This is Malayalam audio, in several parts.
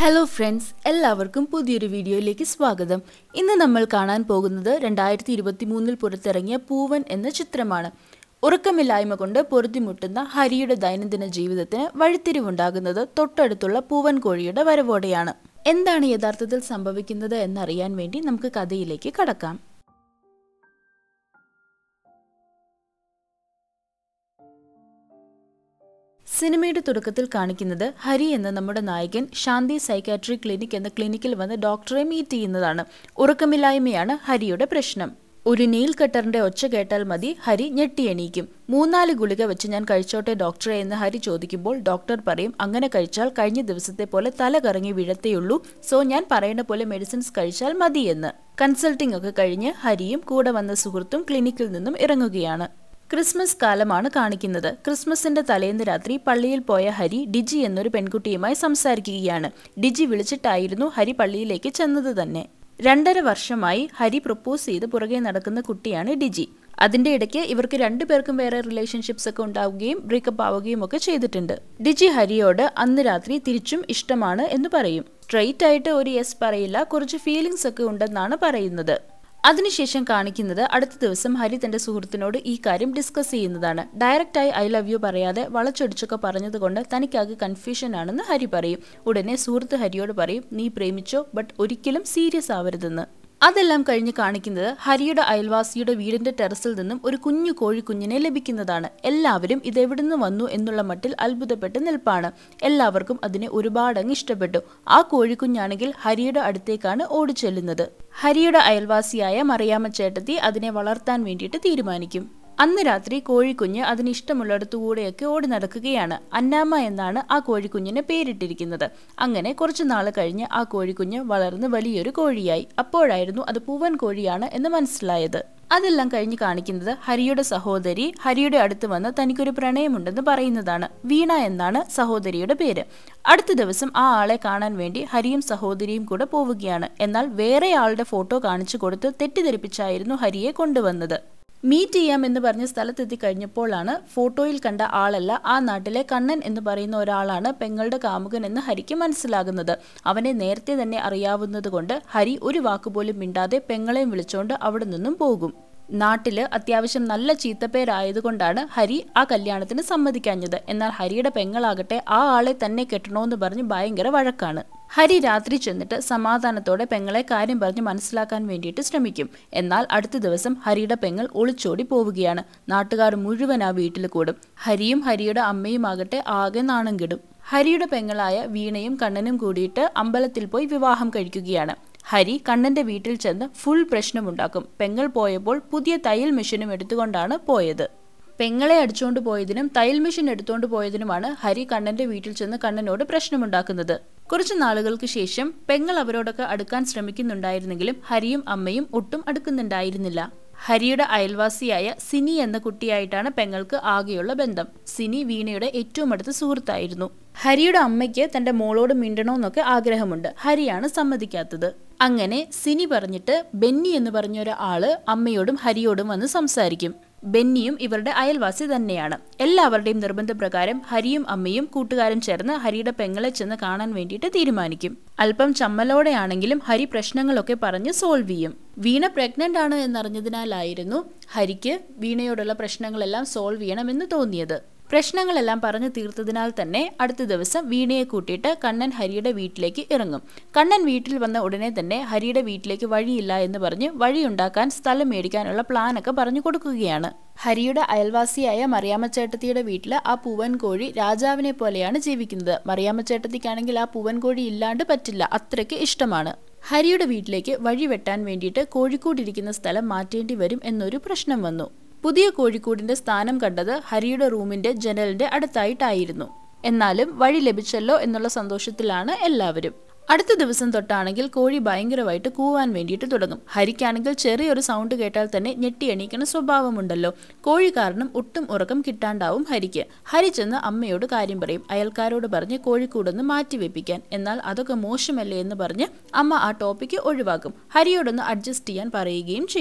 ഹലോ ഫ്രണ്ട്സ് എല്ലാവർക്കും പുതിയൊരു വീഡിയോയിലേക്ക് സ്വാഗതം ഇന്ന് നമ്മൾ കാണാൻ പോകുന്നത് രണ്ടായിരത്തി ഇരുപത്തി മൂന്നിൽ പുറത്തിറങ്ങിയ പൂവൻ എന്ന ചിത്രമാണ് ഉറക്കമില്ലായ്മ കൊണ്ട് പൊറുതിമുട്ടുന്ന ഹരിയുടെ ദൈനംദിന ജീവിതത്തിന് വഴിത്തിരിവുണ്ടാകുന്നത് തൊട്ടടുത്തുള്ള പൂവൻ കോഴിയുടെ വരവോടെയാണ് എന്താണ് യഥാർത്ഥത്തിൽ സംഭവിക്കുന്നത് എന്നറിയാൻ വേണ്ടി നമുക്ക് കഥയിലേക്ക് കടക്കാം സിനിമയുടെ തുടക്കത്തിൽ കാണിക്കുന്നത് ഹരി എന്ന നമ്മുടെ നായകൻ ശാന്തി സൈക്കാട്രി ക്ലിനിക് എന്ന ക്ലിനിക്കിൽ വന്ന് ഡോക്ടറെ മീറ്റ് ചെയ്യുന്നതാണ് ഉറക്കമില്ലായ്മയാണ് ഹരിയുടെ പ്രശ്നം ഒരു നെയിൽ കട്ടറിന്റെ ഒച്ച കേട്ടാൽ മതി ഹരി ഞെട്ടി എണീക്കും മൂന്നാല് ഗുളിക വെച്ച് ഞാൻ കഴിച്ചോട്ടെ ഡോക്ടറെ എന്ന് ഹരി ചോദിക്കുമ്പോൾ ഡോക്ടർ പറയും അങ്ങനെ കഴിച്ചാൽ കഴിഞ്ഞ ദിവസത്തെ പോലെ തല കറങ്ങി വീഴത്തേയുള്ളൂ സോ ഞാൻ പറയുന്ന പോലെ മെഡിസിൻസ് കഴിച്ചാൽ മതി എന്ന് കൺസൾട്ടിംഗ് ഒക്കെ കഴിഞ്ഞ് ഹരിയും കൂടെ വന്ന സുഹൃത്തും ക്ലിനിക്കിൽ നിന്നും ഇറങ്ങുകയാണ് ക്രിസ്മസ് കാലമാണ് കാണിക്കുന്നത് ക്രിസ്മസിന്റെ തലേന്ന് രാത്രി പള്ളിയിൽ പോയ ഹരി ഡിജി എന്നൊരു പെൺകുട്ടിയുമായി സംസാരിക്കുകയാണ് ഡിജി വിളിച്ചിട്ടായിരുന്നു ഹരി പള്ളിയിലേക്ക് ചെന്നത് തന്നെ രണ്ടര വർഷമായി ഹരി പ്രപ്പോസ് ചെയ്ത് പുറകെ നടക്കുന്ന കുട്ടിയാണ് ഡിജി അതിന്റെ ഇടയ്ക്ക് ഇവർക്ക് രണ്ടുപേർക്കും വേറെ റിലേഷൻഷിപ്സ് ഒക്കെ ഉണ്ടാവുകയും ബ്രേക്കപ്പ് ആവുകയും ഒക്കെ ചെയ്തിട്ടുണ്ട് ഡിജി ഹരിയോട് അന്ന് രാത്രി തിരിച്ചും ഇഷ്ടമാണ് എന്ന് പറയും സ്ട്രെയിറ്റ് ആയിട്ട് ഒരു യെസ് പറയില്ല കുറച്ച് ഫീലിങ്സ് ഒക്കെ ഉണ്ടെന്നാണ് പറയുന്നത് അതിനുശേഷം കാണിക്കുന്നത് അടുത്ത ദിവസം ഹരി തന്റെ സുഹൃത്തിനോട് ഈ കാര്യം ഡിസ്കസ് ചെയ്യുന്നതാണ് ഡയറക്റ്റായി ഐ ലവ് യു പറയാതെ വളച്ചൊടിച്ചൊക്കെ പറഞ്ഞതുകൊണ്ട് തനിക്കാകെ കൺഫ്യൂഷൻ ആണെന്ന് ഹരി പറയും ഉടനെ സുഹൃത്ത് ഹരിയോട് പറയും നീ പ്രേമിച്ചോ ബട്ട് ഒരിക്കലും സീരിയസ് ആവരുതെന്ന് അതെല്ലാം കഴിഞ്ഞ് കാണിക്കുന്നത് ഹരിയുടെ അയൽവാസിയുടെ വീടിന്റെ ടെറസിൽ നിന്നും ഒരു കുഞ്ഞു കോഴിക്കുഞ്ഞിനെ ലഭിക്കുന്നതാണ് എല്ലാവരും ഇതെവിടുന്ന് വന്നു എന്നുള്ള മട്ടിൽ അത്ഭുതപ്പെട്ട് നിൽപ്പാണ് എല്ലാവർക്കും അതിനെ ഒരുപാടങ്ങ് ഇഷ്ടപ്പെട്ടു ആ കോഴിക്കുഞ്ഞാണെങ്കിൽ ഹരിയുടെ അടുത്തേക്കാണ് ഓടിച്ചെല്ലുന്നത് ഹരിയുടെ അയൽവാസിയായ മറിയാമ്മ ചേട്ടത്തി അതിനെ വളർത്താൻ വേണ്ടിയിട്ട് തീരുമാനിക്കും അന്ന് രാത്രി കോഴിക്കുഞ്ഞ് അതിന് ഇഷ്ടമുള്ളിടത്തുകൂടെയൊക്കെ ഓടി നടക്കുകയാണ് അന്നാമ്മ എന്നാണ് ആ കോഴിക്കുഞ്ഞിന് പേരിട്ടിരിക്കുന്നത് അങ്ങനെ കുറച്ചു നാൾ കഴിഞ്ഞ് ആ കോഴിക്കുഞ്ഞ് വളർന്ന് വലിയൊരു കോഴിയായി അപ്പോഴായിരുന്നു അത് പൂവൻ കോഴിയാണ് എന്ന് മനസ്സിലായത് അതെല്ലാം കഴിഞ്ഞ് കാണിക്കുന്നത് ഹരിയുടെ സഹോദരി ഹരിയുടെ അടുത്ത് വന്ന് തനിക്കൊരു പ്രണയമുണ്ടെന്ന് പറയുന്നതാണ് വീണ എന്നാണ് സഹോദരിയുടെ പേര് അടുത്ത ദിവസം ആ ആളെ കാണാൻ വേണ്ടി ഹരിയും സഹോദരിയും കൂടെ പോവുകയാണ് എന്നാൽ വേറെ ആളുടെ ഫോട്ടോ കാണിച്ചു കൊടുത്ത് തെറ്റിദ്ധരിപ്പിച്ചായിരുന്നു ഹരിയെ കൊണ്ടുവന്നത് മീറ്റ് ചെയ്യാം എന്ന് പറഞ്ഞ് സ്ഥലത്തെത്തി കഴിഞ്ഞപ്പോഴാണ് ഫോട്ടോയിൽ കണ്ട ആളല്ല ആ നാട്ടിലെ കണ്ണൻ എന്ന് പറയുന്ന ഒരാളാണ് പെങ്ങളുടെ കാമുകൻ എന്ന് ഹരിക്ക് മനസ്സിലാകുന്നത് അവനെ നേരത്തെ തന്നെ അറിയാവുന്നത് കൊണ്ട് ഹരി ഒരു വാക്കുപോലും മിണ്ടാതെ പെങ്ങളെയും വിളിച്ചുകൊണ്ട് അവിടെ നിന്നും പോകും നാട്ടില് അത്യാവശ്യം നല്ല ചീത്തപ്പേരായതുകൊണ്ടാണ് ഹരി ആ കല്യാണത്തിന് സമ്മതിക്കാഞ്ഞത് എന്നാൽ ഹരിയുടെ പെങ്ങളാകട്ടെ ആ ആളെ തന്നെ കെട്ടണമെന്ന് പറഞ്ഞ് ഭയങ്കര വഴക്കാണ് ഹരി രാത്രി ചെന്നിട്ട് സമാധാനത്തോടെ പെങ്ങളെ കാര്യം പറഞ്ഞ് മനസ്സിലാക്കാൻ വേണ്ടിയിട്ട് ശ്രമിക്കും എന്നാൽ അടുത്ത ദിവസം ഹരിയുടെ പെങ്ങൾ ഒളിച്ചോടി പോവുകയാണ് നാട്ടുകാർ മുഴുവൻ ആ വീട്ടിൽ കൂടും ഹരിയും ഹരിയുടെ അമ്മയും ആകട്ടെ ആകെ നാണം കെടും ഹരിയുടെ പെങ്ങളായ വീണയും കണ്ണനും കൂടിയിട്ട് അമ്പലത്തിൽ പോയി വിവാഹം കഴിക്കുകയാണ് ഹരി കണ്ണന്റെ വീട്ടിൽ ചെന്ന് ഫുൾ പ്രശ്നമുണ്ടാക്കും പെങ്ങൾ പോയപ്പോൾ പുതിയ തയ്യൽ മെഷീനും എടുത്തുകൊണ്ടാണ് പോയത് പെങ്ങളെ അടിച്ചുകൊണ്ട് പോയതിനും തയ്യൽ മെഷീൻ എടുത്തുകൊണ്ട് പോയതിനുമാണ് ഹരി കണ്ണന്റെ വീട്ടിൽ ചെന്ന് കണ്ണനോട് പ്രശ്നമുണ്ടാക്കുന്നത് കുറച്ചു നാളുകൾക്ക് ശേഷം പെങ്ങൾ അവരോടൊക്കെ അടുക്കാൻ ശ്രമിക്കുന്നുണ്ടായിരുന്നെങ്കിലും ഹരിയും അമ്മയും ഒട്ടും അടുക്കുന്നുണ്ടായിരുന്നില്ല ഹരിയുടെ അയൽവാസിയായ സിനി എന്ന കുട്ടിയായിട്ടാണ് പെങ്ങൾക്ക് ആകെയുള്ള ബന്ധം സിനി വീണയുടെ ഏറ്റവും അടുത്ത സുഹൃത്തായിരുന്നു ഹരിയുടെ അമ്മയ്ക്ക് തന്റെ മോളോട് മിണ്ടണമെന്നൊക്കെ ആഗ്രഹമുണ്ട് ഹരിയാണ് സമ്മതിക്കാത്തത് അങ്ങനെ സിനി പറഞ്ഞിട്ട് ബെന്നി എന്ന് പറഞ്ഞ ഒരാള് അമ്മയോടും ഹരിയോടും വന്ന് സംസാരിക്കും ബെന്നിയും ഇവരുടെ അയൽവാസി തന്നെയാണ് എല്ലാവരുടെയും നിർബന്ധപ്രകാരം ഹരിയും അമ്മയും കൂട്ടുകാരും ചേർന്ന് ഹരിയുടെ പെങ്ങളെ ചെന്ന് കാണാൻ വേണ്ടിയിട്ട് തീരുമാനിക്കും അല്പം ചമ്മലോടെയാണെങ്കിലും ഹരി പ്രശ്നങ്ങളൊക്കെ പറഞ്ഞ് സോൾവ് ചെയ്യും വീണ പ്രഗ്നന്റ് ആണ് എന്നറിഞ്ഞതിനാലായിരുന്നു ഹരിക്ക് വീണയോടുള്ള പ്രശ്നങ്ങളെല്ലാം സോൾവ് ചെയ്യണമെന്ന് തോന്നിയത് പ്രശ്നങ്ങളെല്ലാം പറഞ്ഞു തീർത്തതിനാൽ തന്നെ അടുത്ത ദിവസം വീണയെ കൂട്ടിയിട്ട് കണ്ണൻ ഹരിയുടെ വീട്ടിലേക്ക് ഇറങ്ങും കണ്ണൻ വീട്ടിൽ വന്ന ഉടനെ തന്നെ ഹരിയുടെ വീട്ടിലേക്ക് വഴിയില്ല എന്ന് പറഞ്ഞ് വഴിയുണ്ടാക്കാൻ സ്ഥലം മേടിക്കാനുള്ള പ്ലാനൊക്കെ പറഞ്ഞു കൊടുക്കുകയാണ് ഹരിയുടെ അയൽവാസിയായ മറിയാമ്മച്ചേട്ടത്തിയുടെ വീട്ടിൽ ആ പൂവൻ കോഴി രാജാവിനെ പോലെയാണ് ജീവിക്കുന്നത് മറിയാമ്മച്ചേട്ടത്തിക്കാണെങ്കിൽ ആ പൂവൻ കോഴി ഇല്ലാണ്ട് പറ്റില്ല അത്രയ്ക്ക് ഇഷ്ടമാണ് ഹരിയുടെ വീട്ടിലേക്ക് വഴി വെട്ടാൻ വേണ്ടിയിട്ട് കോഴിക്കോടിരിക്കുന്ന സ്ഥലം മാറ്റേണ്ടി വരും എന്നൊരു പ്രശ്നം വന്നു പുതിയ കോഴിക്കോടിന്റെ സ്ഥാനം കണ്ടത് ഹരിയുടെ റൂമിന്റെ ജനലിന്റെ അടുത്തായിട്ടായിരുന്നു എന്നാലും വഴി ലഭിച്ചല്ലോ എന്നുള്ള സന്തോഷത്തിലാണ് എല്ലാവരും അടുത്ത ദിവസം തൊട്ടാണെങ്കിൽ കോഴി ഭയങ്കരമായിട്ട് കൂവാൻ വേണ്ടിയിട്ട് തുടങ്ങും ഹരിക്കാണെങ്കിൽ ചെറിയൊരു സൗണ്ട് കേട്ടാൽ തന്നെ ഞെട്ടി എണീക്കുന്ന സ്വഭാവമുണ്ടല്ലോ കോഴി കാരണം ഒട്ടും ഉറക്കം കിട്ടാണ്ടാവും ഹരിക്ക് ഹരി ചെന്ന് അമ്മയോട് കാര്യം പറയും അയൽക്കാരോട് പറഞ്ഞ് കോഴിക്കൂടൊന്ന് മാറ്റിവെപ്പിക്കാൻ എന്നാൽ അതൊക്കെ മോശമല്ലേ എന്ന് പറഞ്ഞ് അമ്മ ആ ടോപ്പിക്ക് ഒഴിവാക്കും ഹരിയോടൊന്ന് അഡ്ജസ്റ്റ് ചെയ്യാൻ പറയുകയും ചെയ്യും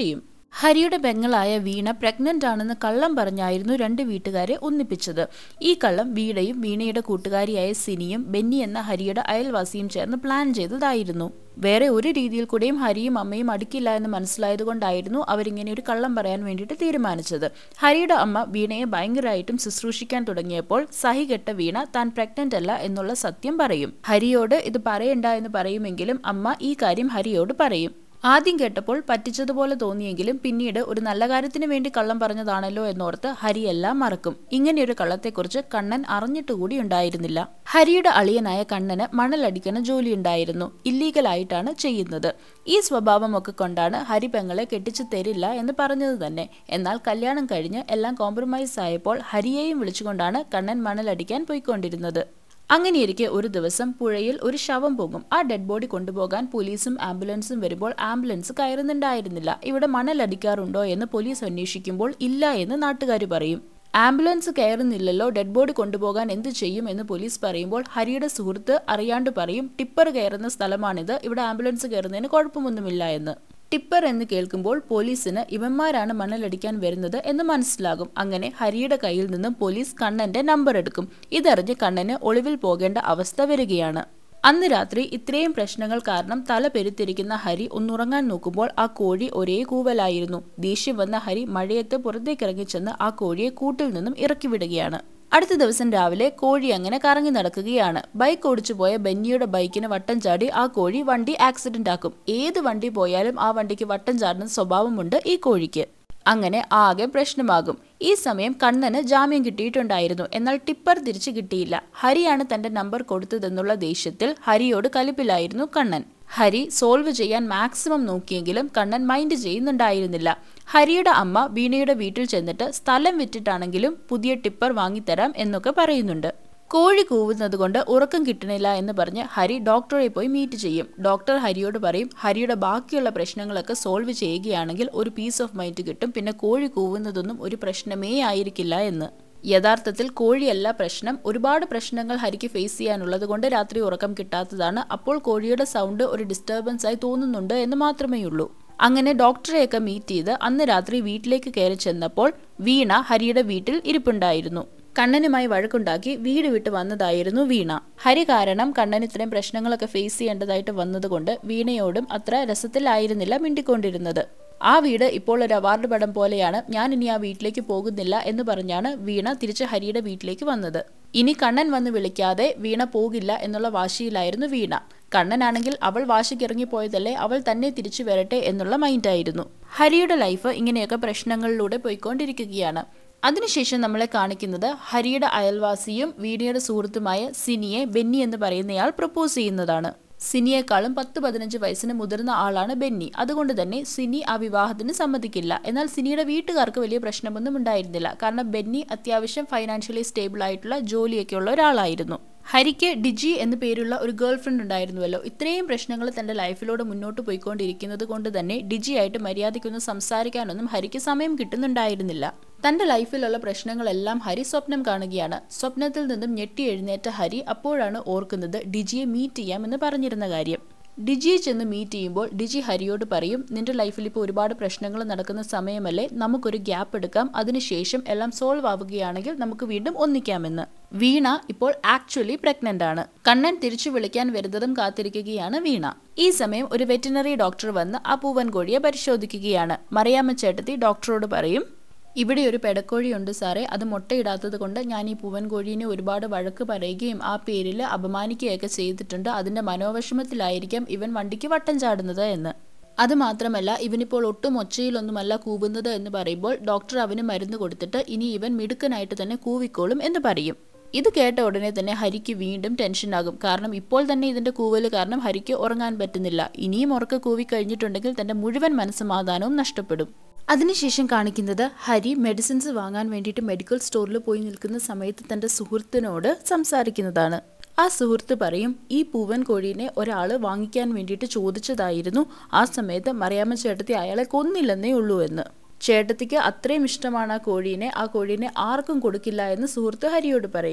ഹരിയുടെ പെങ്ങളായ വീണ പ്രഗ്നന്റ് ആണെന്ന് കള്ളം പറഞ്ഞായിരുന്നു രണ്ട് വീട്ടുകാരെ ഒന്നിപ്പിച്ചത് ഈ കള്ളം വീണയും വീണയുടെ കൂട്ടുകാരിയായ സിനിയും ബെന്നി എന്ന ഹരിയുടെ അയൽവാസിയും ചേർന്ന് പ്ലാൻ ചെയ്തതായിരുന്നു വേറെ ഒരു രീതിയിൽ കൂടെയും ഹരിയും അമ്മയും അടുക്കില്ല എന്ന് മനസ്സിലായതുകൊണ്ടായിരുന്നു അവരിങ്ങനെ ഒരു കള്ളം പറയാൻ വേണ്ടിയിട്ട് തീരുമാനിച്ചത് ഹരിയുടെ അമ്മ വീണയെ ഭയങ്കരമായിട്ടും ശുശ്രൂഷിക്കാൻ തുടങ്ങിയപ്പോൾ സഹികെട്ട വീണ താൻ പ്രഗ്നന്റ് അല്ല എന്നുള്ള സത്യം പറയും ഹരിയോട് ഇത് പറയണ്ട എന്ന് പറയുമെങ്കിലും അമ്മ ഈ കാര്യം ഹരിയോട് പറയും ആദ്യം കേട്ടപ്പോൾ പറ്റിച്ചതുപോലെ തോന്നിയെങ്കിലും പിന്നീട് ഒരു നല്ല കാര്യത്തിന് വേണ്ടി കള്ളം പറഞ്ഞതാണല്ലോ എന്നോർത്ത് ഹരി എല്ലാം മറക്കും ഇങ്ങനെയൊരു കള്ളത്തെക്കുറിച്ച് കണ്ണൻ അറിഞ്ഞിട്ടുകൂടി ഉണ്ടായിരുന്നില്ല ഹരിയുടെ അളിയനായ കണ്ണന് മണലടിക്കുന്ന ജോലിയുണ്ടായിരുന്നു ഇല്ലീഗലായിട്ടാണ് ചെയ്യുന്നത് ഈ സ്വഭാവമൊക്കെ കൊണ്ടാണ് ഹരി പെങ്ങളെ കെട്ടിച്ചു തരില്ല എന്ന് പറഞ്ഞത് തന്നെ എന്നാൽ കല്യാണം കഴിഞ്ഞ് എല്ലാം കോംപ്രമൈസ് ആയപ്പോൾ ഹരിയെയും വിളിച്ചുകൊണ്ടാണ് കണ്ണൻ മണലടിക്കാൻ പോയിക്കൊണ്ടിരുന്നത് അങ്ങനെയിരിക്കെ ഒരു ദിവസം പുഴയിൽ ഒരു ശവം പോകും ആ ഡെഡ് ബോഡി കൊണ്ടുപോകാൻ പോലീസും ആംബുലൻസും വരുമ്പോൾ ആംബുലൻസ് കയറുന്നുണ്ടായിരുന്നില്ല ഇവിടെ മണലടിക്കാറുണ്ടോ എന്ന് പോലീസ് അന്വേഷിക്കുമ്പോൾ ഇല്ല എന്ന് നാട്ടുകാർ പറയും ആംബുലൻസ് കയറുന്നില്ലല്ലോ ഡെഡ് ബോഡി കൊണ്ടുപോകാൻ എന്ത് ചെയ്യും എന്ന് പോലീസ് പറയുമ്പോൾ ഹരിയുടെ സുഹൃത്ത് അറിയാണ്ട് പറയും ടിപ്പർ കയറുന്ന സ്ഥലമാണിത് ഇവിടെ ആംബുലൻസ് കയറുന്നതിന് കുഴപ്പമൊന്നുമില്ല എന്ന് ടിപ്പർ എന്ന് കേൾക്കുമ്പോൾ പോലീസിന് ഇവന്മാരാണ് മണലടിക്കാൻ വരുന്നത് എന്ന് മനസ്സിലാകും അങ്ങനെ ഹരിയുടെ കയ്യിൽ നിന്നും പോലീസ് കണ്ണന്റെ നമ്പർ എടുക്കും ഇതറിഞ്ഞ് കണ്ണന് ഒളിവിൽ പോകേണ്ട അവസ്ഥ വരികയാണ് അന്ന് രാത്രി ഇത്രയും പ്രശ്നങ്ങൾ കാരണം തല പെരുത്തിരിക്കുന്ന ഹരി ഒന്നുറങ്ങാൻ നോക്കുമ്പോൾ ആ കോഴി ഒരേ കൂവലായിരുന്നു ദേഷ്യം വന്ന ഹരി മഴയത്ത് പുറത്തേക്കിറങ്ങി ചെന്ന് ആ കോഴിയെ കൂട്ടിൽ നിന്നും ഇറക്കി വിടുകയാണ് അടുത്ത ദിവസം രാവിലെ കോഴി അങ്ങനെ കറങ്ങി നടക്കുകയാണ് ബൈക്ക് ഓടിച്ചു പോയ ബെന്നിയുടെ ബൈക്കിന് വട്ടം ചാടി ആ കോഴി വണ്ടി ആക്സിഡന്റ് ആക്കും ഏത് വണ്ടി പോയാലും ആ വണ്ടിക്ക് വട്ടം ചാടുന്ന സ്വഭാവമുണ്ട് ഈ കോഴിക്ക് അങ്ങനെ ആകെ പ്രശ്നമാകും ഈ സമയം കണ്ണന് ജാമ്യം കിട്ടിയിട്ടുണ്ടായിരുന്നു എന്നാൽ ടിപ്പർ തിരിച്ചു കിട്ടിയില്ല ഹരിയാണ് തന്റെ നമ്പർ കൊടുത്തതെന്നുള്ള ദേഷ്യത്തിൽ ഹരിയോട് കലിപ്പിലായിരുന്നു കണ്ണൻ ഹരി സോൾവ് ചെയ്യാൻ മാക്സിമം നോക്കിയെങ്കിലും കണ്ണൻ മൈൻഡ് ചെയ്യുന്നുണ്ടായിരുന്നില്ല ഹരിയുടെ അമ്മ വീണയുടെ വീട്ടിൽ ചെന്നിട്ട് സ്ഥലം വിറ്റിട്ടാണെങ്കിലും പുതിയ ടിപ്പർ വാങ്ങിത്തരാം എന്നൊക്കെ പറയുന്നുണ്ട് കോഴി കൂവുന്നത് കൊണ്ട് ഉറക്കം കിട്ടണില്ല എന്ന് പറഞ്ഞ് ഹരി ഡോക്ടറെ പോയി മീറ്റ് ചെയ്യും ഡോക്ടർ ഹരിയോട് പറയും ഹരിയുടെ ബാക്കിയുള്ള പ്രശ്നങ്ങളൊക്കെ സോൾവ് ചെയ്യുകയാണെങ്കിൽ ഒരു പീസ് ഓഫ് മൈൻഡ് കിട്ടും പിന്നെ കോഴി കൂവുന്നതൊന്നും ഒരു പ്രശ്നമേ ആയിരിക്കില്ല എന്ന് യഥാർത്ഥത്തിൽ കോഴിയല്ല പ്രശ്നം ഒരുപാട് പ്രശ്നങ്ങൾ ഹരിക്ക് ഫേസ് ചെയ്യാനുള്ളത് കൊണ്ട് രാത്രി ഉറക്കം കിട്ടാത്തതാണ് അപ്പോൾ കോഴിയുടെ സൗണ്ട് ഒരു ഡിസ്റ്റർബൻസ് ആയി തോന്നുന്നുണ്ട് എന്ന് മാത്രമേ ഉള്ളൂ അങ്ങനെ ഡോക്ടറെയൊക്കെ മീറ്റ് ചെയ്ത് അന്ന് രാത്രി വീട്ടിലേക്ക് കയറി ചെന്നപ്പോൾ വീണ ഹരിയുടെ വീട്ടിൽ ഇരിപ്പുണ്ടായിരുന്നു കണ്ണനുമായി വഴക്കുണ്ടാക്കി വീട് വിട്ട് വന്നതായിരുന്നു വീണ ഹരി കാരണം കണ്ണൻ ഇത്രയും പ്രശ്നങ്ങളൊക്കെ ഫേസ് ചെയ്യേണ്ടതായിട്ട് വന്നതുകൊണ്ട് വീണയോടും അത്ര രസത്തിലായിരുന്നില്ല മിണ്ടിക്കൊണ്ടിരുന്നത് ആ വീട് ഇപ്പോൾ ഒരു അവാർഡ് പടം പോലെയാണ് ഞാൻ ഇനി ആ വീട്ടിലേക്ക് പോകുന്നില്ല എന്ന് പറഞ്ഞാണ് വീണ തിരിച്ച് ഹരിയുടെ വീട്ടിലേക്ക് വന്നത് ഇനി കണ്ണൻ വന്ന് വിളിക്കാതെ വീണ പോകില്ല എന്നുള്ള വാശിയിലായിരുന്നു വീണ കണ്ണനാണെങ്കിൽ അവൾ വാശിക്കിറങ്ങിപ്പോയതല്ലേ അവൾ തന്നെ തിരിച്ചു വരട്ടെ എന്നുള്ള മൈൻഡായിരുന്നു ഹരിയുടെ ലൈഫ് ഇങ്ങനെയൊക്കെ പ്രശ്നങ്ങളിലൂടെ പോയിക്കൊണ്ടിരിക്കുകയാണ് അതിനുശേഷം നമ്മളെ കാണിക്കുന്നത് ഹരിയുടെ അയൽവാസിയും വീണയുടെ സുഹൃത്തുമായ സിനിയെ ബെന്നി എന്ന് പറയുന്നയാൾ പ്രപ്പോസ് ചെയ്യുന്നതാണ് സിനിയേക്കാളും പത്ത് പതിനഞ്ച് വയസ്സിന് മുതിർന്ന ആളാണ് ബെന്നി അതുകൊണ്ട് തന്നെ സിനി ആ വിവാഹത്തിന് സമ്മതിക്കില്ല എന്നാൽ സിനിയുടെ വീട്ടുകാർക്ക് വലിയ പ്രശ്നമൊന്നും ഉണ്ടായിരുന്നില്ല കാരണം ബെന്നി അത്യാവശ്യം ഫൈനാൻഷ്യലി സ്റ്റേബിൾ ആയിട്ടുള്ള ജോലിയൊക്കെ ഉള്ള ഒരാളായിരുന്നു ഹരിക്ക് ഡിജി എന്ന പേരുള്ള ഒരു ഗേൾ ഫ്രണ്ട് ഉണ്ടായിരുന്നുവല്ലോ ഇത്രയും പ്രശ്നങ്ങൾ തന്റെ ലൈഫിലൂടെ മുന്നോട്ട് പോയിക്കൊണ്ടിരിക്കുന്നത് കൊണ്ട് തന്നെ ഡിജി ആയിട്ട് മര്യാദയ്ക്കൊന്നും സംസാരിക്കാനൊന്നും ഹരിക്ക് സമയം കിട്ടുന്നുണ്ടായിരുന്നില്ല തന്റെ ലൈഫിലുള്ള പ്രശ്നങ്ങളെല്ലാം ഹരി സ്വപ്നം കാണുകയാണ് സ്വപ്നത്തിൽ നിന്നും ഞെട്ടി എഴുന്നേറ്റ ഹരി അപ്പോഴാണ് ഓർക്കുന്നത് ഡിജിയെ മീറ്റ് ചെയ്യാമെന്ന് പറഞ്ഞിരുന്ന കാര്യം ഡിജിയെ ചെന്ന് മീറ്റ് ചെയ്യുമ്പോൾ ഡിജി ഹരിയോട് പറയും നിന്റെ ലൈഫിൽ ഇപ്പോൾ ഒരുപാട് പ്രശ്നങ്ങൾ നടക്കുന്ന സമയമല്ലേ നമുക്കൊരു ഗ്യാപ്പ് എടുക്കാം അതിനുശേഷം എല്ലാം സോൾവ് ആവുകയാണെങ്കിൽ നമുക്ക് വീണ്ടും ഒന്നിക്കാമെന്ന് വീണ ഇപ്പോൾ ആക്ച്വലി പ്രഗ്നന്റ് ആണ് കണ്ണൻ തിരിച്ചു വിളിക്കാൻ വരുന്നതും കാത്തിരിക്കുകയാണ് വീണ ഈ സമയം ഒരു വെറ്റിനറി ഡോക്ടർ വന്ന് ആ പൂവൻ കോഴിയെ പരിശോധിക്കുകയാണ് മറിയാമ്മ ചേട്ടത്തി ഡോക്ടറോട് പറയും ഇവിടെ ഒരു പെടക്കോഴിയുണ്ട് സാറേ അത് മുട്ടയിടാത്തത് കൊണ്ട് ഞാൻ ഈ പൂവൻ കോഴീനെ ഒരുപാട് വഴക്ക് പറയുകയും ആ പേരിൽ അപമാനിക്കുകയൊക്കെ ചെയ്തിട്ടുണ്ട് അതിന്റെ മനോവിഷമത്തിലായിരിക്കാം ഇവൻ വണ്ടിക്ക് വട്ടം ചാടുന്നത് എന്ന് അത് മാത്രമല്ല ഇവനിപ്പോൾ ഒട്ടും ഒച്ചയിലൊന്നുമല്ല കൂവുന്നത് എന്ന് പറയുമ്പോൾ ഡോക്ടർ അവന് മരുന്ന് കൊടുത്തിട്ട് ഇനി ഇവൻ മിടുക്കനായിട്ട് തന്നെ കൂവിക്കോളും എന്ന് പറയും ഇത് കേട്ട ഉടനെ തന്നെ ഹരിക്ക് വീണ്ടും ടെൻഷനാകും കാരണം ഇപ്പോൾ തന്നെ ഇതിന്റെ കൂവല് കാരണം ഹരിക്ക് ഉറങ്ങാൻ പറ്റുന്നില്ല ഇനിയും ഉറക്ക കൂവി കഴിഞ്ഞിട്ടുണ്ടെങ്കിൽ തന്റെ മുഴുവൻ മനസ്സമാധാനവും നഷ്ടപ്പെടും അതിനുശേഷം കാണിക്കുന്നത് ഹരി മെഡിസിൻസ് വാങ്ങാൻ വേണ്ടിയിട്ട് മെഡിക്കൽ സ്റ്റോറിൽ പോയി നിൽക്കുന്ന സമയത്ത് തന്റെ സുഹൃത്തിനോട് സംസാരിക്കുന്നതാണ് ആ സുഹൃത്ത് പറയും ഈ പൂവൻ കോഴീനെ ഒരാൾ വാങ്ങിക്കാൻ വേണ്ടിയിട്ട് ചോദിച്ചതായിരുന്നു ആ സമയത്ത് മറിയാമ്മ ചേട്ടത്തി അയാളെ കൊന്നില്ലെന്നേ ഉള്ളൂ എന്ന് ചേട്ടത്തിക്ക് അത്രയും ഇഷ്ടമാണ് ആ കോഴീനെ ആ കോഴീനെ ആർക്കും കൊടുക്കില്ല എന്ന് സുഹൃത്ത് ഹരിയോട് പറയും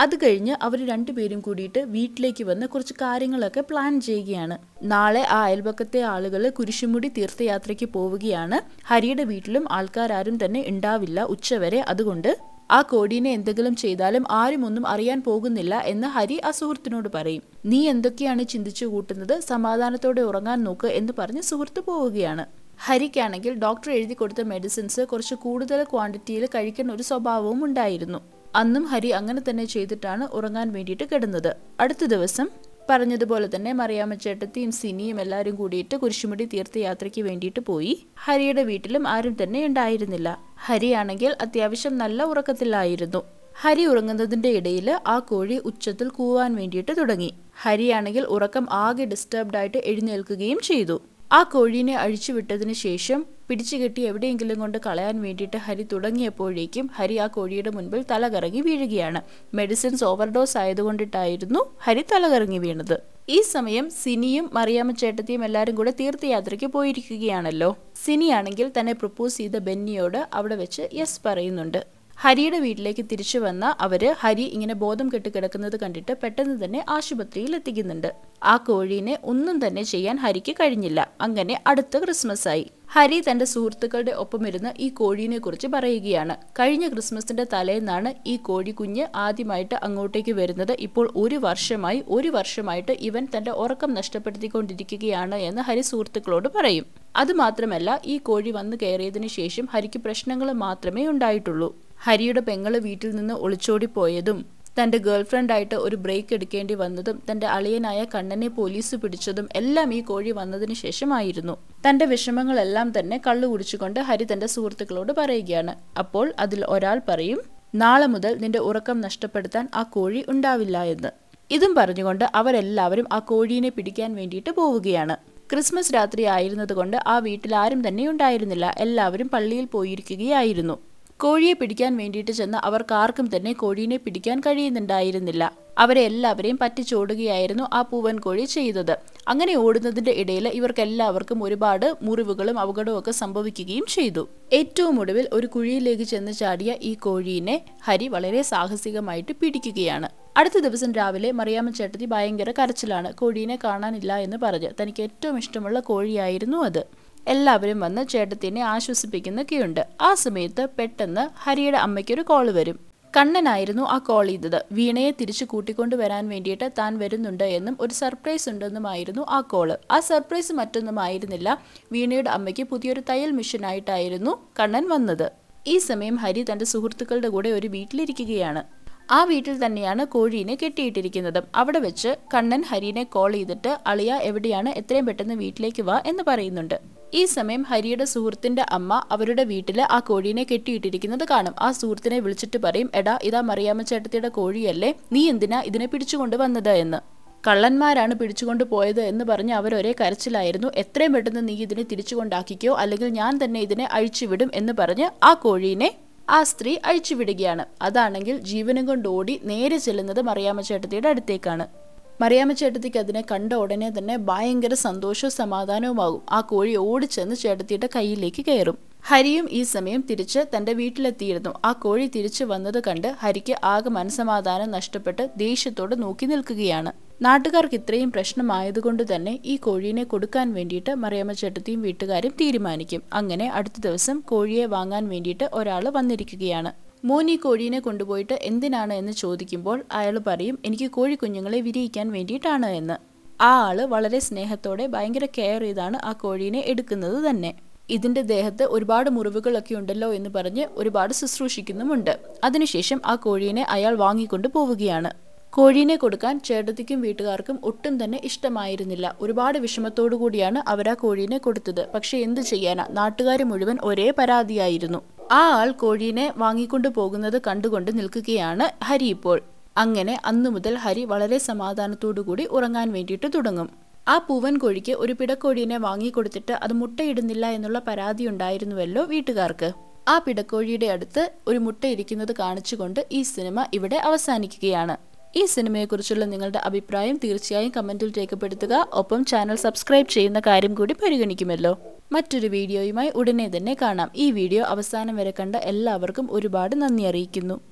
അത് കഴിഞ്ഞ് അവർ രണ്ടുപേരും കൂടിയിട്ട് വീട്ടിലേക്ക് വന്ന് കുറച്ച് കാര്യങ്ങളൊക്കെ പ്ലാൻ ചെയ്യുകയാണ് നാളെ ആ അയൽപക്കത്തെ ആളുകൾ കുരിശുമുടി തീർത്ഥയാത്രയ്ക്ക് പോവുകയാണ് ഹരിയുടെ വീട്ടിലും ആൾക്കാരും തന്നെ ഉണ്ടാവില്ല ഉച്ചവരെ അതുകൊണ്ട് ആ കോടീനെ എന്തെങ്കിലും ചെയ്താലും ആരും ഒന്നും അറിയാൻ പോകുന്നില്ല എന്ന് ഹരി ആ സുഹൃത്തിനോട് പറയും നീ എന്തൊക്കെയാണ് ചിന്തിച്ചു കൂട്ടുന്നത് സമാധാനത്തോടെ ഉറങ്ങാൻ നോക്ക് എന്ന് പറഞ്ഞ് സുഹൃത്ത് പോവുകയാണ് ഹരിക്കാണെങ്കിൽ ഡോക്ടർ എഴുതി കൊടുത്ത മെഡിസിൻസ് കുറച്ച് കൂടുതൽ ക്വാണ്ടിറ്റിയിൽ കഴിക്കുന്ന ഒരു സ്വഭാവവും ഉണ്ടായിരുന്നു അന്നും ഹരി അങ്ങനെ തന്നെ ചെയ്തിട്ടാണ് ഉറങ്ങാൻ വേണ്ടിയിട്ട് കിടന്നത് അടുത്ത ദിവസം പറഞ്ഞതുപോലെ തന്നെ മറിയാമ്മ ചേട്ടത്തിയും സിനിയും എല്ലാവരും കൂടിയിട്ട് കുരിശുമുടി തീർത്ഥയാത്രയ്ക്ക് വേണ്ടിയിട്ട് പോയി ഹരിയുടെ വീട്ടിലും ആരും തന്നെ ഉണ്ടായിരുന്നില്ല ഹരിയാണെങ്കിൽ അത്യാവശ്യം നല്ല ഉറക്കത്തിലായിരുന്നു ഹരി ഉറങ്ങുന്നതിന്റെ ഇടയിൽ ആ കോഴി ഉച്ചത്തിൽ കൂവാൻ വേണ്ടിയിട്ട് തുടങ്ങി ഹരിയാണെങ്കിൽ ഉറക്കം ആകെ ഡിസ്റ്റർബ്ഡ് ആയിട്ട് എഴുന്നേൽക്കുകയും ചെയ്തു ആ കോഴീനെ അഴിച്ചുവിട്ടതിന് ശേഷം പിടിച്ചു കെട്ടി എവിടെയെങ്കിലും കൊണ്ട് കളയാൻ വേണ്ടിയിട്ട് ഹരി തുടങ്ങിയപ്പോഴേക്കും ഹരി ആ കോഴിയുടെ മുൻപിൽ തലകറങ്ങി വീഴുകയാണ് മെഡിസിൻസ് ഓവർഡോസ് ആയതുകൊണ്ടിട്ടായിരുന്നു ഹരി തലകറങ്ങി വീണത് ഈ സമയം സിനിയും മറിയാമ്മ ചേട്ടത്തിയും എല്ലാവരും കൂടെ തീർത്ഥയാത്രയ്ക്ക് പോയിരിക്കുകയാണല്ലോ സിനിയാണെങ്കിൽ തന്നെ പ്രപ്പോസ് ചെയ്ത ബെന്നിയോട് അവിടെ വെച്ച് യെസ് പറയുന്നുണ്ട് ഹരിയുടെ വീട്ടിലേക്ക് തിരിച്ചു വന്ന അവര് ഹരി ഇങ്ങനെ ബോധം കെട്ട് കിടക്കുന്നത് കണ്ടിട്ട് പെട്ടെന്ന് തന്നെ ആശുപത്രിയിൽ എത്തിക്കുന്നുണ്ട് ആ കോഴീനെ ഒന്നും തന്നെ ചെയ്യാൻ ഹരിക്ക് കഴിഞ്ഞില്ല അങ്ങനെ അടുത്ത ക്രിസ്മസ് ആയി ഹരി തന്റെ സുഹൃത്തുക്കളുടെ ഒപ്പമിരുന്ന് ഈ കോഴീനെ കുറിച്ച് പറയുകയാണ് കഴിഞ്ഞ ക്രിസ്മസിന്റെ തലേന്നാണ് ഈ കോഴി കുഞ്ഞ് ആദ്യമായിട്ട് അങ്ങോട്ടേക്ക് വരുന്നത് ഇപ്പോൾ ഒരു വർഷമായി ഒരു വർഷമായിട്ട് ഇവൻ തന്റെ ഉറക്കം നഷ്ടപ്പെടുത്തിക്കൊണ്ടിരിക്കുകയാണ് എന്ന് ഹരി സുഹൃത്തുക്കളോട് പറയും അതുമാത്രമല്ല ഈ കോഴി വന്നു കയറിയതിനു ശേഷം ഹരിക്ക് പ്രശ്നങ്ങൾ മാത്രമേ ഉണ്ടായിട്ടുള്ളൂ ഹരിയുടെ പെങ്ങള് വീട്ടിൽ നിന്ന് ഒളിച്ചോടിപ്പോയതും തന്റെ ഗേൾഫ്രണ്ടായിട്ട് ഒരു ബ്രേക്ക് എടുക്കേണ്ടി വന്നതും തന്റെ അളിയനായ കണ്ണനെ പോലീസ് പിടിച്ചതും എല്ലാം ഈ കോഴി വന്നതിന് ശേഷമായിരുന്നു തന്റെ വിഷമങ്ങളെല്ലാം തന്നെ കള്ളു കുടിച്ചുകൊണ്ട് ഹരി തന്റെ സുഹൃത്തുക്കളോട് പറയുകയാണ് അപ്പോൾ അതിൽ ഒരാൾ പറയും നാളെ മുതൽ നിന്റെ ഉറക്കം നഷ്ടപ്പെടുത്താൻ ആ കോഴി ഉണ്ടാവില്ല എന്ന് ഇതും പറഞ്ഞുകൊണ്ട് അവരെല്ലാവരും ആ കോഴീനെ പിടിക്കാൻ വേണ്ടിയിട്ട് പോവുകയാണ് ക്രിസ്മസ് രാത്രി ആയിരുന്നതുകൊണ്ട് ആ വീട്ടിൽ ആരും തന്നെ ഉണ്ടായിരുന്നില്ല എല്ലാവരും പള്ളിയിൽ പോയിരിക്കുകയായിരുന്നു കോഴിയെ പിടിക്കാൻ വേണ്ടിയിട്ട് ചെന്ന അവർക്ക് ആർക്കും തന്നെ കോഴീനെ പിടിക്കാൻ കഴിയുന്നുണ്ടായിരുന്നില്ല അവരെ എല്ലാവരെയും പറ്റിച്ചോടുകയായിരുന്നു ആ പൂവൻ കോഴി ചെയ്തത് അങ്ങനെ ഓടുന്നതിന്റെ ഇടയിൽ ഇവർക്ക് എല്ലാവർക്കും ഒരുപാട് മുറിവുകളും അപകടവും ഒക്കെ സംഭവിക്കുകയും ചെയ്തു ഏറ്റവും ഒടുവിൽ ഒരു കുഴിയിലേക്ക് ചെന്ന് ചാടിയ ഈ കോഴീനെ ഹരി വളരെ സാഹസികമായിട്ട് പിടിക്കുകയാണ് അടുത്ത ദിവസം രാവിലെ മറിയാമ്മ ചേട്ടത്തി ഭയങ്കര കരച്ചിലാണ് കോഴീനെ കാണാനില്ല എന്ന് പറഞ്ഞ് തനിക്ക് ഏറ്റവും ഇഷ്ടമുള്ള കോഴിയായിരുന്നു അത് എല്ലാവരും വന്ന് ചേട്ടത്തിനെ ആശ്വസിപ്പിക്കുന്നൊക്കെയുണ്ട് ആ സമയത്ത് പെട്ടെന്ന് ഹരിയുടെ അമ്മയ്ക്കൊരു കോള് വരും കണ്ണനായിരുന്നു ആ കോൾ ചെയ്തത് വീണയെ തിരിച്ചു കൂട്ടിക്കൊണ്ടു വരാൻ വേണ്ടിയിട്ട് താൻ വരുന്നുണ്ട് എന്നും ഒരു സർപ്രൈസ് ഉണ്ടെന്നുമായിരുന്നു ആ കോള് ആ സർപ്രൈസ് മറ്റൊന്നുമായിരുന്നില്ല വീണയുടെ അമ്മയ്ക്ക് പുതിയൊരു തയ്യൽ മിഷനായിട്ടായിരുന്നു കണ്ണൻ വന്നത് ഈ സമയം ഹരി തന്റെ സുഹൃത്തുക്കളുടെ കൂടെ ഒരു വീട്ടിലിരിക്കുകയാണ് ആ വീട്ടിൽ തന്നെയാണ് കോഴീനെ കെട്ടിയിട്ടിരിക്കുന്നത് അവിടെ വെച്ച് കണ്ണൻ ഹരിനെ കോൾ ചെയ്തിട്ട് അളിയ എവിടെയാണ് എത്രയും പെട്ടെന്ന് വീട്ടിലേക്ക് വാ എന്ന് പറയുന്നുണ്ട് ഈ സമയം ഹരിയുടെ സുഹൃത്തിന്റെ അമ്മ അവരുടെ വീട്ടിൽ ആ കോഴീനെ കെട്ടിയിട്ടിരിക്കുന്നത് കാണും ആ സുഹൃത്തിനെ വിളിച്ചിട്ട് പറയും എടാ ഇതാ മറിയാമ്മ ചേട്ടത്തിയുടെ കോഴിയല്ലേ നീ എന്തിനാ ഇതിനെ പിടിച്ചുകൊണ്ട് വന്നത് എന്ന് കള്ളന്മാരാണ് പിടിച്ചുകൊണ്ട് പോയത് എന്ന് പറഞ്ഞ് അവരൊരേ കരച്ചിലായിരുന്നു എത്രയും പെട്ടെന്ന് നീ ഇതിനെ തിരിച്ചുകൊണ്ടാക്കിക്കോ അല്ലെങ്കിൽ ഞാൻ തന്നെ ഇതിനെ അഴിച്ചുവിടും എന്ന് പറഞ്ഞ് ആ കോഴീനെ ആ സ്ത്രീ അഴിച്ചുവിടുകയാണ് അതാണെങ്കിൽ ജീവനും കൊണ്ട് ഓടി നേരെ ചെല്ലുന്നത് മറിയാമ്മ ചേട്ടത്തിയുടെ അടുത്തേക്കാണ് മറിയാമ്മ ചേട്ടത്തിക്ക് അതിനെ കണ്ട ഉടനെ തന്നെ ഭയങ്കര സന്തോഷവും സമാധാനവുമാകും ആ കോഴി ഓടിച്ചെന്ന് ചേട്ടത്തിയുടെ കയ്യിലേക്ക് കയറും ഹരിയും ഈ സമയം തിരിച്ച് തന്റെ വീട്ടിലെത്തിയിരുന്നു ആ കോഴി തിരിച്ചു വന്നത് കണ്ട് ഹരിക്ക് ആകെ മനസമാധാനം നഷ്ടപ്പെട്ട് ദേഷ്യത്തോടെ നോക്കി നിൽക്കുകയാണ് നാട്ടുകാർക്ക് ഇത്രയും പ്രശ്നമായതുകൊണ്ട് തന്നെ ഈ കോഴീനെ കൊടുക്കാൻ വേണ്ടിയിട്ട് മറിയമ്മ ചേട്ടത്തിയും വീട്ടുകാരും തീരുമാനിക്കും അങ്ങനെ അടുത്ത ദിവസം കോഴിയെ വാങ്ങാൻ വേണ്ടിയിട്ട് ഒരാൾ വന്നിരിക്കുകയാണ് മോൻ ഈ കോഴീനെ കൊണ്ടുപോയിട്ട് എന്തിനാണ് എന്ന് ചോദിക്കുമ്പോൾ അയാൾ പറയും എനിക്ക് കോഴി കുഞ്ഞുങ്ങളെ വിരിയിക്കാൻ വേണ്ടിയിട്ടാണ് എന്ന് ആ ആള് വളരെ സ്നേഹത്തോടെ ഭയങ്കര കെയർ ചെയ്താണ് ആ കോഴീനെ എടുക്കുന്നത് തന്നെ ഇതിന്റെ ദേഹത്ത് ഒരുപാട് മുറിവുകളൊക്കെ ഉണ്ടല്ലോ എന്ന് പറഞ്ഞ് ഒരുപാട് ശുശ്രൂഷിക്കുന്നുമുണ്ട് അതിനുശേഷം ആ കോഴീനെ അയാൾ വാങ്ങിക്കൊണ്ട് പോവുകയാണ് കോഴീനെ കൊടുക്കാൻ ചേട്ടത്തിക്കും വീട്ടുകാർക്കും ഒട്ടും തന്നെ ഇഷ്ടമായിരുന്നില്ല ഒരുപാട് വിഷമത്തോടു കൂടിയാണ് അവർ ആ കോഴീനെ കൊടുത്തത് പക്ഷെ എന്തു ചെയ്യാനാ നാട്ടുകാർ മുഴുവൻ ഒരേ പരാതിയായിരുന്നു ആ ആൾ കോഴീനെ വാങ്ങിക്കൊണ്ടു പോകുന്നത് കണ്ടുകൊണ്ട് നിൽക്കുകയാണ് ഹരി ഇപ്പോൾ അങ്ങനെ അന്നു മുതൽ ഹരി വളരെ സമാധാനത്തോടുകൂടി ഉറങ്ങാൻ വേണ്ടിയിട്ട് തുടങ്ങും ആ പൂവൻ കോഴിക്ക് ഒരു പിടക്കോഴീനെ വാങ്ങിക്കൊടുത്തിട്ട് അത് മുട്ടയിടുന്നില്ല എന്നുള്ള പരാതി ഉണ്ടായിരുന്നുവല്ലോ വീട്ടുകാർക്ക് ആ പിടക്കോഴിയുടെ അടുത്ത് ഒരു മുട്ട ഇരിക്കുന്നത് കാണിച്ചുകൊണ്ട് ഈ സിനിമ ഇവിടെ അവസാനിക്കുകയാണ് ഈ സിനിമയെക്കുറിച്ചുള്ള നിങ്ങളുടെ അഭിപ്രായം തീർച്ചയായും കമന്റിൽ രേഖപ്പെടുത്തുക ഒപ്പം ചാനൽ സബ്സ്ക്രൈബ് ചെയ്യുന്ന കാര്യം കൂടി പരിഗണിക്കുമല്ലോ മറ്റൊരു വീഡിയോയുമായി ഉടനെ തന്നെ കാണാം ഈ വീഡിയോ അവസാനം വരെ കണ്ട എല്ലാവർക്കും ഒരുപാട് നന്ദി അറിയിക്കുന്നു